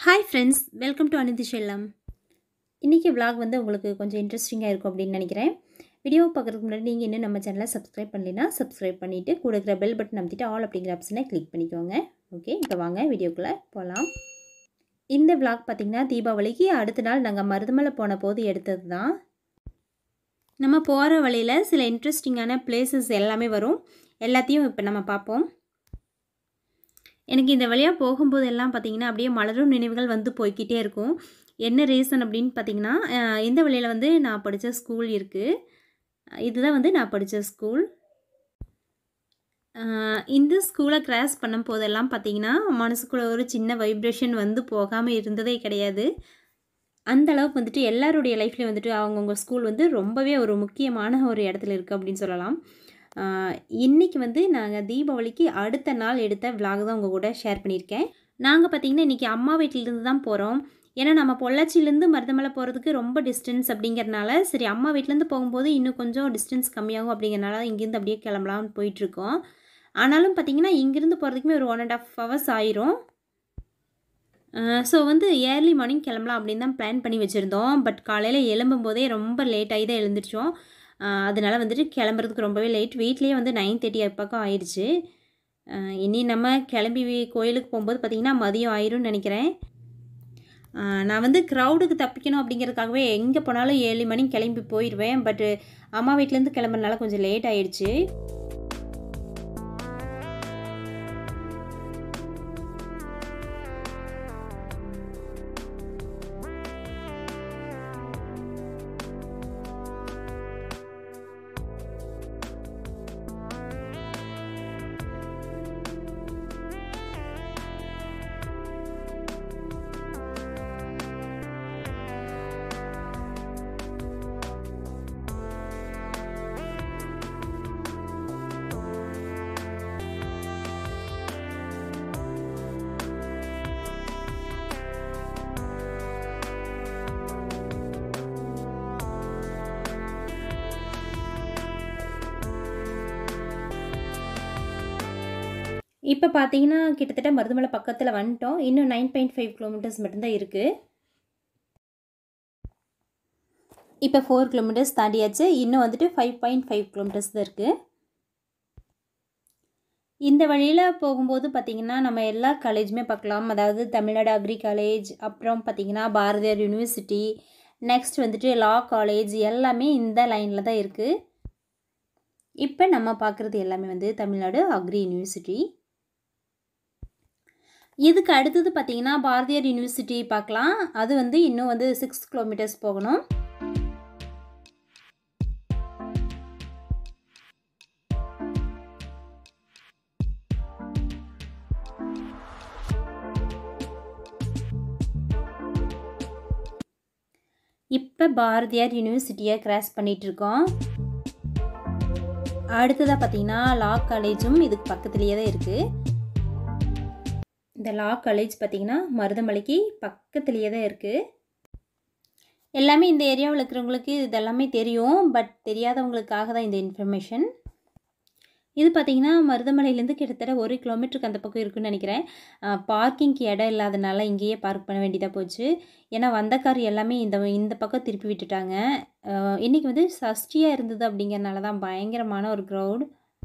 hi friends welcome to Anithi Chellam இன்றைக்கி vlog வந்து உங்களுக்கு கொஞ்சம் இன்ட்ரெஸ்டிங்காக இருக்கும் அப்படின்னு நினைக்கிறேன் வீடியோ பார்க்குறதுக்கு முன்னாடி நீங்கள் இன்னும் நம்ம சேனலை சப்ஸ்கிரைப் பண்ணலைன்னா சப்ஸ்கிரைப் பண்ணிவிட்டு கூட இருக்கிற பெல் பட்டன் அமைத்திட்டு ஆல் அப்படிங்கிற ஆப்ஷனை கிளிக் பண்ணிக்கோங்க ஓகே இப்போ வாங்க வீடியோக்குள்ளே போகலாம் இந்த vlog பார்த்திங்கன்னா தீபாவளிக்கு அடுத்த நாள் நாங்கள் மருதமலை போன போது எடுத்தது தான் நம்ம போகிற வழியில் சில இன்ட்ரெஸ்டிங்கான பிளேசஸ் எல்லாமே வரும் எல்லாத்தையும் இப்போ நம்ம பார்ப்போம் எனக்கு இந்த வழியாக போகும்போது எல்லாம் பார்த்திங்கன்னா அப்படியே மலரும் நினைவுகள் வந்து போய்க்கிட்டே இருக்கும் என்ன ரீசன் அப்படின்னு பார்த்தீங்கன்னா அஹ், இந்த வழியில் வந்து நான் படித்த ஸ்கூல் இருக்குது இதுதான் வந்து நான் படித்த ஸ்கூல் இந்த ஸ்கூலை கிராஸ் பண்ணும் போதெல்லாம் பார்த்தீங்கன்னா மனசுக்குள்ள ஒரு சின்ன வைப்ரேஷன் வந்து போகாமல் இருந்ததே கிடையாது அந்த அளவுக்கு வந்துட்டு எல்லாருடைய லைஃப்லேயும் வந்துட்டு அவங்கவுங்க ஸ்கூல் வந்து ரொம்பவே ஒரு முக்கியமான ஒரு இடத்துல இருக்குது அப்படின்னு சொல்லலாம் ஆஹ் இன்னைக்கு வந்து நாங்கள் தீபாவளிக்கு அடுத்த நாள் எடுத்த vlog தான் உங்கள் கூட ஷேர் பண்ணியிருக்கேன் நாங்கள் பார்த்தீங்கன்னா இன்றைக்கி அம்மா வீட்டிலேருந்து தான் போகிறோம் ஏன்னா நம்ம பொள்ளாச்சியிலேருந்து மருதமலை போகிறதுக்கு ரொம்ப டிஸ்டன்ஸ் அப்படிங்கிறனால சரி அம்மா வீட்டிலேருந்து போகும்போது இன்னும் கொஞ்சம் டிஸ்டன்ஸ் கம்மியாகும் அப்படிங்கிறனால இங்கேருந்து அப்படியே கிளம்பலாம்னு போயிட்டுருக்கோம் ஆனாலும் பார்த்தீங்கன்னா இங்கேருந்து போகிறதுக்குமே ஒரு ஒன் அண்ட் ஆஃப் ஹவர்ஸ் ஆயிரும் ஸோ வந்து ஏர்லி மார்னிங் கிளம்பலாம் அப்படின்னு தான் பிளான் பண்ணி வச்சுருந்தோம் பட் காலையில் எழும்பும் போதே ரொம்ப லேட் ஆகி தான் எழுந்திரிச்சோம் அஹ் அதனால வந்துட்டு கிளம்புறதுக்கு ரொம்பவே லேட் வீட்லேயே வந்து நைன் தேர்ட்டி பக்கம் ஆயிடுச்சு அஹ் இனி நம்ம கிளம்பி வி- கோயிலுக்கு போகும்போது பார்த்திங்கன்னா மதியம் ஆயிரும்னு நினைக்கிறேன் அஹ் நான் வந்து க்ரௌடுக்கு தப்பிக்கணும் அப்படிங்கிறதுக்காகவே எங்கே போனாலும் ஏழு மணி கிளம்பி போயிடுவேன் பட்டு அம்மா வீட்டிலேருந்து கிளம்புறதுனால கொஞ்சம் லேட் ஆயிடுச்சு இப்போ பார்த்தீங்கன்னா கிட்டத்தட்ட மருதமலை பக்கத்தில் வந்துட்டோம் இன்னும் நைன் பாயிண்ட் ஃபைவ் கிலோமீட்டர்ஸ் மட்டும்தான் இருக்குது இப்போ ஃபோர் கிலோமீட்டர்ஸ் தாண்டியாச்சு இன்னும் வந்துட்டு ஃபைவ் பாயிண்ட் ஃபைவ் கிலோமீட்டர்ஸ் தான் இருக்குது இந்த வழியில் போகும்போது பார்த்திங்கன்னா நம்ம எல்லா காலேஜுமே பார்க்கலாம் அதாவது தமிழ்நாடு அக்ரி காலேஜ் அப்புறம் பார்த்திங்கன்னா பாரதியார் யூனிவர்சிட்டி நெக்ஸ்ட் வந்துட்டு லா காலேஜ் எல்லாமே இந்த லைனில் தான் இருக்குது இப்போ நம்ம பார்க்குறது எல்லாமே வந்து தமிழ்நாடு அக்ரி யூனிவர்சிட்டி இதுக்கு அடுத்தது பார்த்தீங்கன்னா பாரதியார் யூனிவர்சிட்டி பார்க்கலாம் அது வந்து இன்னும் வந்து சிக்ஸ் கிலோமீட்டர்ஸ் போகணும் இப்போ பாரதியார் யூனிவர்சிட்டியை கிராஸ் பண்ணிட்டு இருக்கோம் அடுத்ததாக பார்த்தீங்கன்னா லா காலேஜும் இதுக்கு பக்கத்துலேயே தான் இருக்குது இந்த லா காலேஜ் பார்த்திங்கன்னா மருதமலைக்கு பக்கத்துலேயே தான் இருக்குது எல்லாமே இந்த ஏரியாவில் இருக்கிறவங்களுக்கு இது எல்லாமே தெரியும் பட் தெரியாதவங்களுக்காக தான் இந்த இன்ஃபர்மேஷன் இது பார்த்திங்கன்னா மருதமலையிலேருந்து கிட்டத்தட்ட ஒரு கிலோமீட்டருக்கு அந்த பக்கம் இருக்குன்னு நினைக்கிறேன் பார்க்கிங்க்கு இடம் இல்லாதனால இங்கேயே பார்க் பண்ண வேண்டியதாக போச்சு ஏன்னா வந்த கார் எல்லாமே இந்த இந்த பக்கம் திருப்பி விட்டுட்டாங்க அஹ் இன்னைக்கு வந்து சஷ்டியாக இருந்தது அப்படிங்கிறனால தான் பயங்கரமான ஒரு க்ரௌட்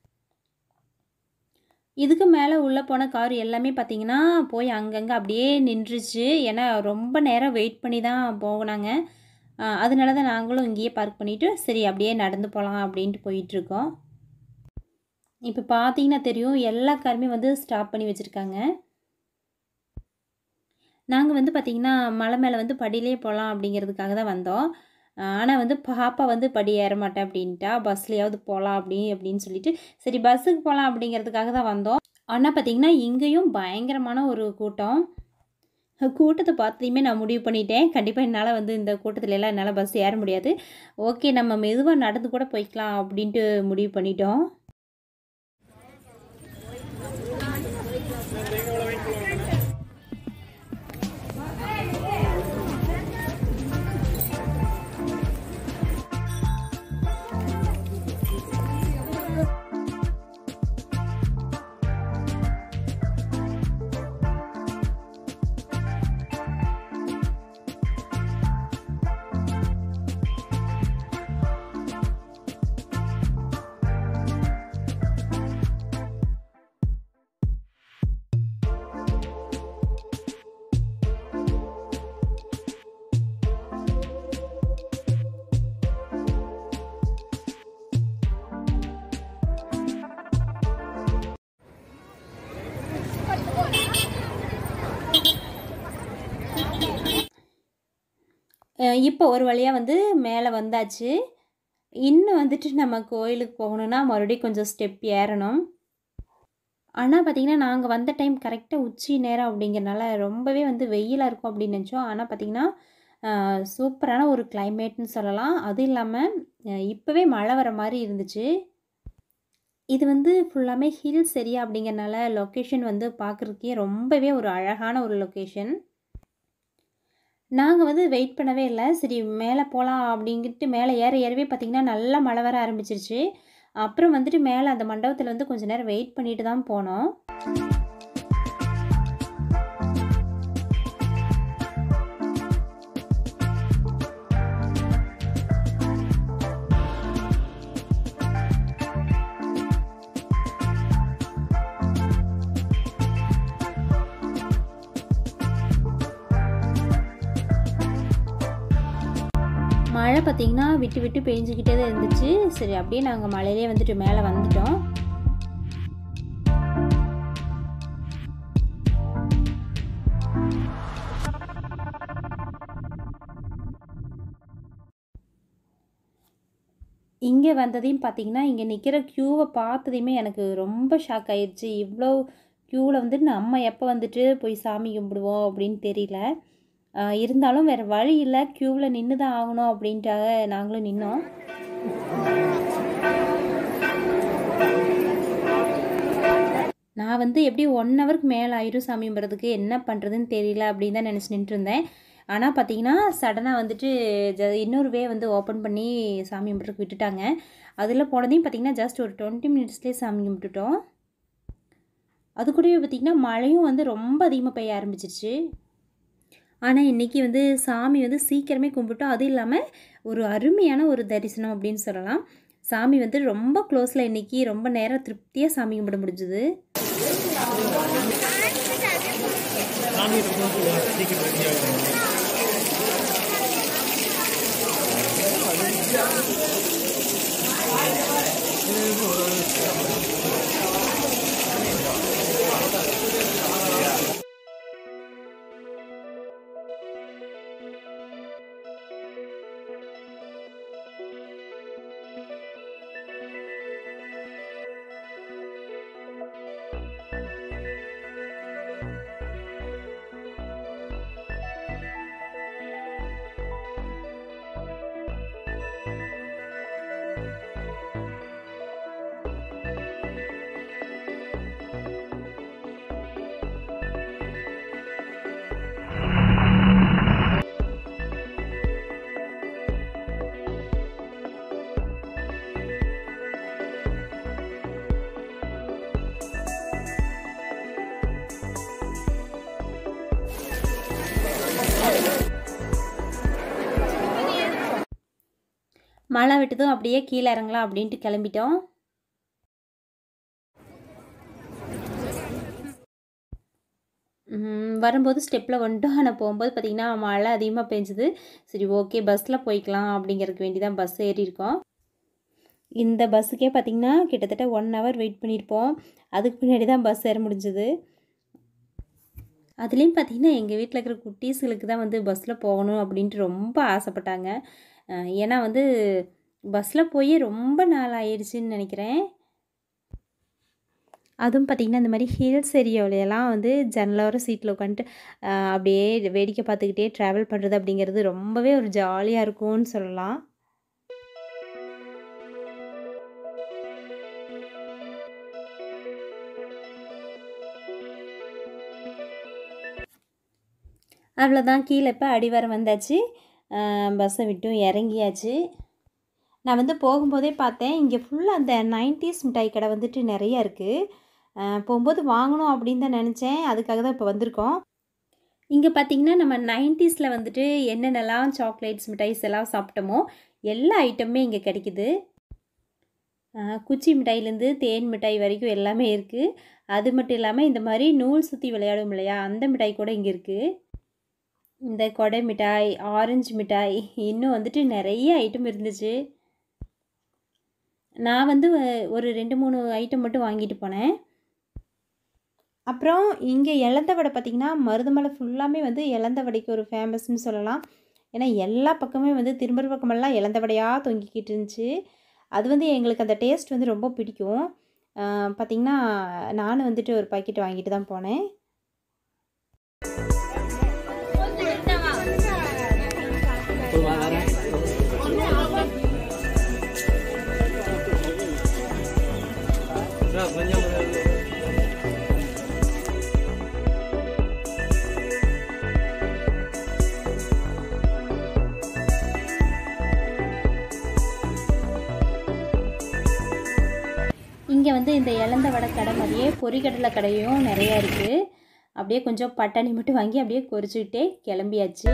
இதுக்கு மேலே உள்ளே போன கார் எல்லாமே பார்த்தீங்கன்னா போய் அங்கங்கே அப்படியே நின்றுச்சு ஏன்னா ரொம்ப நேரம் வெயிட் பண்ணி தான் போனாங்க அஹ் அதனால தான் நாங்களும் இங்கேயே பார்க் பண்ணிவிட்டு சரி அப்படியே நடந்து போகலாம் அப்படின்ட்டு போயிட்டுருக்கோம் இப்போ பார்த்தீங்கன்னா தெரியும் எல்லா காருமே வந்து ஸ்டாப் பண்ணி வச்சுருக்காங்க நாங்கள் வந்து பார்த்திங்கன்னா மலை மேலே வந்து படியிலே போகலாம் அப்படிங்கிறதுக்காக தான் வந்தோம் ஆனால் வந்து பாப்பா வந்து படி ஏற மாட்டேன் அப்படின்ட்டா பஸ்லையாவது போகலாம் அப்படி அப்படின்னு சொல்லிட்டு சரி பஸ்ஸுக்கு போகலாம் அப்படிங்கிறதுக்காக தான் வந்தோம் ஆனால் பார்த்திங்கன்னா இங்கேயும் பயங்கரமான ஒரு கூட்டம் கூட்டத்தை பார்த்ததையுமே நான் முடிவு பண்ணிட்டேன் கண்டிப்பாக என்னால் வந்து இந்த கூட்டத்துல எல்லாம் என்னால் பஸ் ஏற முடியாது ஓகே நம்ம மெதுவாக நடந்து கூட போய்க்கலாம் அப்படின்ட்டு முடிவு பண்ணிட்டோம் இப்போ ஒரு வழியாக வந்து மேலே வந்தாச்சு இன்னும் வந்துட்டு நம்ம கோயிலுக்கு போகணுன்னா மறுபடியும் கொஞ்சம் ஸ்டெப் ஏறணும் ஆனால் பார்த்திங்கன்னா நாங்கள் வந்த டைம் கரெக்டாக உச்சி நேரம் அப்படிங்கிறனால ரொம்பவே வந்து வெயிலாக இருக்கும் அப்படின்னு நினச்சோம் ஆனால் பார்த்திங்கன்னா சூப்பரான ஒரு கிளைமேட்னு சொல்லலாம் அதுவும் இல்லாமல் இப்போவே மழை வர மாதிரி இருந்துச்சு இது வந்து ஃபுல்லாமே ஹில்ஸ் ஏரியா அப்படிங்கிறனால லொக்கேஷன் வந்து பார்க்குறதுக்கே ரொம்பவே ஒரு அழகான ஒரு லொக்கேஷன் நாங்கள் வந்து வெயிட் பண்ணவே இல்லை சரி மேலே போகலாம் அப்படிங்கிட்டு மேலே ஏற ஏறவே பார்த்திங்கன்னா நல்லா மழை வர ஆரம்பிச்சிருச்சு அப்புறம் வந்துட்டு மேலே அந்த மண்டபத்தில் வந்து கொஞ்ச நேரம் வெயிட் பண்ணிட்டு தான் போனோம் மழை பார்த்திங்கன்னா விட்டு விட்டு பெஞ்சிக்கிட்டே தான் இருந்துச்சு சரி அப்படியே நாங்கள் மழையிலே வந்துட்டு மேலே வந்துட்டோம் இங்கே வந்ததையும் பார்த்தீங்கன்னா இங்கே நிற்கிற க்யூவை பார்த்ததையுமே எனக்கு ரொம்ப ஷாக் ஆயிடுச்சு இவ்வளோ க்யூவில் வந்துட்டு நம்ம எப்போ வந்துட்டு போய் சாமி கும்பிடுவோம் அப்படின்னு தெரியல இருந்தாலும் வேறு வழி இல்லை க்யூவில் நின்று தான் ஆகணும் அப்படின்ட்டாக நாங்களும் நின்னோம் நான் வந்து எப்படி ஒன் ஹவருக்கு மேலே ஆயிரும் சாமி கும்பிட்றதுக்கு என்ன பண்ணுறதுன்னு தெரியல அப்படின்னு தான் நினச்சி நின்றுருந்தேன் ஆனால் பார்த்தீங்கன்னா சடனாக வந்துட்டு ஜ இன்னொரு வே வந்து ஓப்பன் பண்ணி சாமி கும்பிட்றதுக்கு விட்டுட்டாங்க அதில் போனதையும் பார்த்திங்கன்னா ஜஸ்ட் ஒரு டுவெண்ட்டி மினிட்ஸ்லேயே சாமி கும்பிட்டுட்டோம் அது கூடவே பார்த்திங்கன்னா மழையும் வந்து ரொம்ப அதிகமாக பெய்ய ஆரம்பிச்சிருச்சு ஆனால் இன்றைக்கி வந்து சாமி வந்து சீக்கிரமே கும்பிட்டோம் அதுவும் இல்லாமல் ஒரு அருமையான ஒரு தரிசனம் அப்படின்னு சொல்லலாம் சாமி வந்து ரொம்ப க்ளோஸில் இன்றைக்கி ரொம்ப நேரம் திருப்தியாக சாமி கும்பிட முடிஞ்சுது மழை விட்டதும் அப்படியே கீழே இறங்கலாம் அப்படின்ட்டு கிளம்பிட்டோம் வரும்போது ஸ்டெப்பில் வந்துட்டோம் ஆனால் போகும்போது பார்த்திங்கன்னா மழை அதிகமாக பெஞ்சுது சரி ஓகே பஸ்ஸில் போய்க்கலாம் அப்படிங்கிறதுக்கு வேண்டி தான் பஸ் ஏறியிருக்கோம் இந்த பஸ்ஸுக்கே பார்த்திங்கன்னா கிட்டத்தட்ட ஒன் ஹவர் வெயிட் பண்ணியிருப்போம் அதுக்கு பின்னாடி தான் பஸ் ஏற முடிஞ்சுது அதுலேயும் பார்த்திங்கன்னா எங்கள் வீட்டில் இருக்கிற குட்டீஸுகளுக்கு தான் வந்து பஸ்ஸில் போகணும் அப்படின்ட்டு ரொம்ப ஆசைப்பட்டாங்க ஏன்னா வந்து பஸ்ஸில் போய் ரொம்ப நாள் ஆயிடுச்சுன்னு நினைக்கிறேன் அதுவும் பார்த்திங்கன்னா இந்த மாதிரி ஹில்ஸ் ஏரியாவிலையெல்லாம் வந்து ஜன்னலோர சீட்டில் உட்காந்துட்டு அப்படியே வேடிக்கை பார்த்துக்கிட்டே ட்ராவல் பண்ணுறது அப்படிங்கிறது ரொம்பவே ஒரு ஜாலியாக இருக்கும்னு சொல்லலாம் அவ்வளோதான் கீழே இப்போ அடிவாரம் வந்தாச்சு பஸ்ஸை விட்டும் இறங்கியாச்சு நான் வந்து போகும்போதே பார்த்தேன் இங்கே ஃபுல்லாக அந்த நைன்டிஸ் மிட்டாய் கடை வந்துட்டு நிறைய இருக்குது போகும்போது வாங்கணும் அப்படின்னு தான் நினச்சேன் அதுக்காக தான் இப்போ வந்திருக்கோம் இங்கே பார்த்திங்கன்னா நம்ம நைன்டிஸில் வந்துட்டு என்னென்னலாம் சாக்லேட்ஸ் மிட்டாய்ஸ் எல்லாம் சாப்பிட்டோமோ எல்லா ஐட்டமுமே இங்கே கிடைக்குது குச்சி மிட்டாயிலேருந்து தேன் மிட்டாய் வரைக்கும் எல்லாமே இருக்குது அது மட்டும் இல்லாமல் இந்த மாதிரி நூல் சுற்றி விளையாடும் இல்லையா அந்த மிட்டாய் கூட இங்கே இருக்குது இந்த கொடை மிட்டாய் ஆரஞ்சு மிட்டாய் இன்னும் வந்துட்டு நிறைய ஐட்டம் இருந்துச்சு நான் வந்து ஒரு ரெண்டு மூணு ஐட்டம் மட்டும் வாங்கிட்டு போனேன் அப்புறம் இங்கே இலந்த வடை பார்த்திங்கன்னா மருதமலை ஃபுல்லாமே வந்து இலந்த வடைக்கு ஒரு ஃபேமஸ்னு சொல்லலாம் ஏன்னா எல்லா பக்கமே வந்து திரும்புற பக்கமெல்லாம் இளந்தவடையாக தொங்கிக்கிட்டு இருந்துச்சு அது வந்து எங்களுக்கு அந்த டேஸ்ட் வந்து ரொம்ப பிடிக்கும் பார்த்திங்கன்னா நானும் வந்துட்டு ஒரு பாக்கெட் வாங்கிட்டு தான் போனேன் இங்கே வந்து இந்த இளந்த வடை கடை மாதிரியே பொரிக்கடலை கடையும் நிறையா இருக்குது அப்படியே கொஞ்சம் பட்டாணி மட்டும் வாங்கி அப்படியே கொறிச்சுக்கிட்டே கிளம்பியாச்சு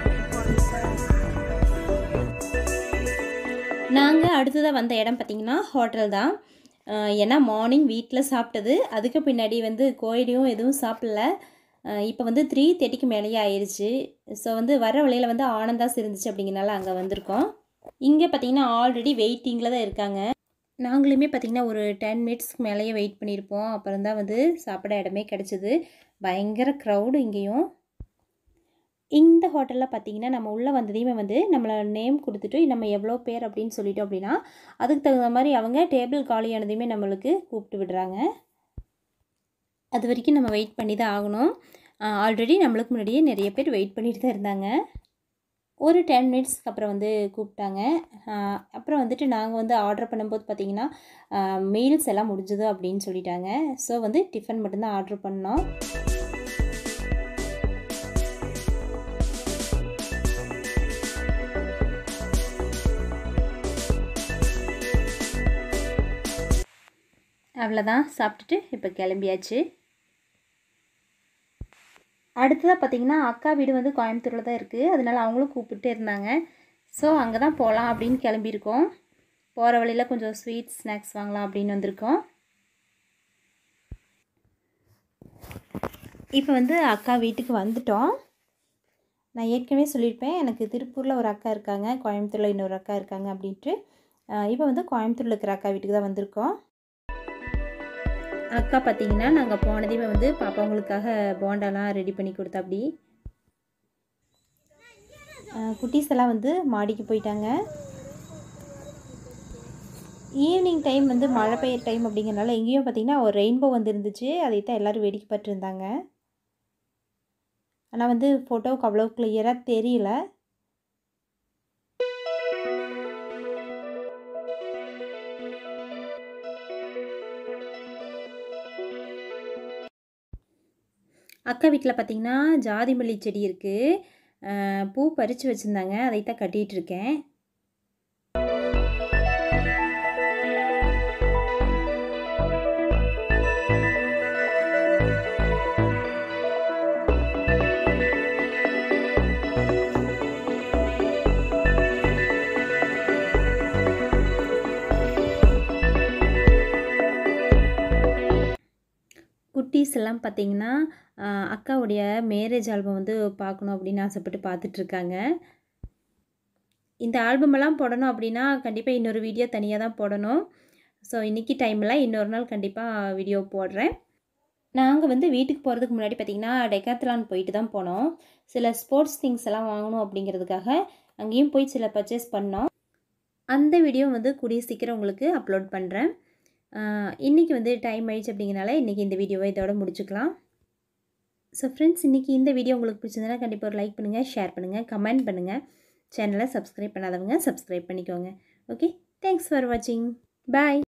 நாங்கள் அடுத்ததாக வந்த இடம் பார்த்திங்கன்னா ஹோட்டல் தான் ஏன்னா மார்னிங் வீட்டில் சாப்பிட்டது அதுக்கு பின்னாடி வந்து கோயிலையும் எதுவும் சாப்பிடல இப்போ வந்து த்ரீ தேர்ட்டிக்கு மேலேயே ஆயிடுச்சு ஸோ வந்து வர வழியில் வந்து ஆனந்தாஸ் இருந்துச்சு அப்படிங்கிறனால அங்கே வந்திருக்கோம் இங்கே பார்த்திங்கன்னா ஆல்ரெடி வெயிட்டிங்கில் தான் இருக்காங்க நாங்களுமே பார்த்திங்கன்னா ஒரு டென் மினிட்ஸ்க்கு மேலேயே வெயிட் பண்ணியிருப்போம் அப்புறம் தான் வந்து சாப்பிட இடமே கிடச்சிது பயங்கர க்ரௌடு இங்கேயும் இந்த ஹோட்டலில் பார்த்திங்கன்னா நம்ம உள்ளே வந்ததையுமே வந்து நம்மளை நேம் கொடுத்துட்டு நம்ம எவ்வளோ பேர் அப்படின்னு சொல்லிட்டோம் அப்படின்னா அதுக்கு தகுந்த மாதிரி அவங்க டேபிள் காலியானதையுமே நம்மளுக்கு கூப்பிட்டு விடுறாங்க அது வரைக்கும் நம்ம வெயிட் பண்ணி தான் ஆகணும் ஆல்ரெடி நம்மளுக்கு முன்னாடியே நிறைய பேர் வெயிட் பண்ணிட்டு தான் இருந்தாங்க ஒரு டென் மினிட்ஸ்க்கு அப்புறம் வந்து கூப்பிட்டாங்க அப்புறம் வந்துட்டு நாங்கள் வந்து ஆர்டர் பண்ணும்போது பார்த்திங்கன்னா மீல்ஸ் எல்லாம் முடிஞ்சது அப்படின்னு சொல்லிட்டாங்க ஸோ வந்து டிஃபன் மட்டும்தான் ஆர்டர் பண்ணோம் அவ்வளோதான் சாப்பிட்டுட்டு இப்போ கிளம்பியாச்சு அடுத்ததாக பார்த்திங்கன்னா அக்கா வீடு வந்து கோயம்புத்தூரில் தான் இருக்குது அதனால் அவங்களும் கூப்பிட்டு இருந்தாங்க ஸோ அங்கே தான் போகலாம் அப்படின்னு கிளம்பியிருக்கோம் போகிற வழியில் கொஞ்சம் ஸ்வீட் ஸ்நாக்ஸ் வாங்கலாம் அப்படின்னு வந்திருக்கோம் இப்போ வந்து அக்கா வீட்டுக்கு வந்துட்டோம் நான் ஏற்கனவே சொல்லியிருப்பேன் எனக்கு திருப்பூரில் ஒரு அக்கா இருக்காங்க கோயம்புத்தூரில் இன்னொரு அக்கா இருக்காங்க அப்படின்ட்டு இப்போ வந்து கோயம்புத்தூரில் இருக்கிற அக்கா வீட்டுக்கு தான் வந்திருக்கோம் அக்கா பார்த்தீங்கன்னா நாங்கள் போனதையுமே வந்து பாப்பாங்களுக்காக போண்டாலாம் ரெடி பண்ணி கொடுத்தா அப்படி குட்டீஸ் எல்லாம் வந்து மாடிக்கு போயிட்டாங்க ஈவினிங் டைம் வந்து மழை பெய்யுற டைம் அப்படிங்கிறனால எங்கேயும் பார்த்திங்கன்னா ஒரு ரெயின்போ வந்துருந்துச்சு அதை தான் எல்லோரும் வேடிக்கை பார்த்துருந்தாங்க ஆனால் வந்து ஃபோட்டோவுக்கு அவ்வளோ கிளியராக தெரியல அக்கா வீட்டில் பார்த்திங்கன்னா ஜாதி மல்லி செடி இருக்குது பூ பறித்து வச்சுருந்தாங்க அதைத்தான் கட்டிகிட்டு இருக்கேன் குட்டீஸ் எல்லாம் பார்த்திங்கன்னா அக்காவுடைய மேரேஜ் ஆல்பம் வந்து பார்க்கணும் அப்படின்னு ஆசைப்பட்டு பார்த்துட்ருக்காங்க இந்த ஆல்பமெல்லாம் போடணும் அப்படின்னா கண்டிப்பாக இன்னொரு வீடியோ தனியாக தான் போடணும் ஸோ இன்றைக்கி டைமில் இன்னொரு நாள் கண்டிப்பாக வீடியோ போடுறேன் நாங்கள் வந்து வீட்டுக்கு போகிறதுக்கு முன்னாடி பார்த்திங்கன்னா டெக்காத்லான் போயிட்டு தான் போனோம் சில ஸ்போர்ட்ஸ் திங்ஸ் எல்லாம் வாங்கணும் அப்படிங்கிறதுக்காக அங்கேயும் போய் சில பர்ச்சேஸ் பண்ணோம் அந்த வீடியோ வந்து கூடிய சீக்கிரம் உங்களுக்கு அப்லோட் பண்ணுறேன் இன்றைக்கி வந்து டைம் ஆயிடுச்சு அப்படிங்கிறனால இன்றைக்கி இந்த வீடியோவை இதோட முடிச்சுக்கலாம் ஸோ ஃப்ரெண்ட்ஸ் இன்றைக்கி இந்த வீடியோ உங்களுக்கு பிடிச்சிருந்தனா கண்டிப்பாக ஒரு லைக் பண்ணுங்கள் ஷேர் பண்ணுங்கள் கமெண்ட் பண்ணுங்கள் சேனலை சப்ஸ்கிரைப் பண்ணாதவங்க சப்ஸ்கிரைப் பண்ணிக்கோங்க ஓகே தேங்க்ஸ் ஃபார் வாட்சிங் பாய்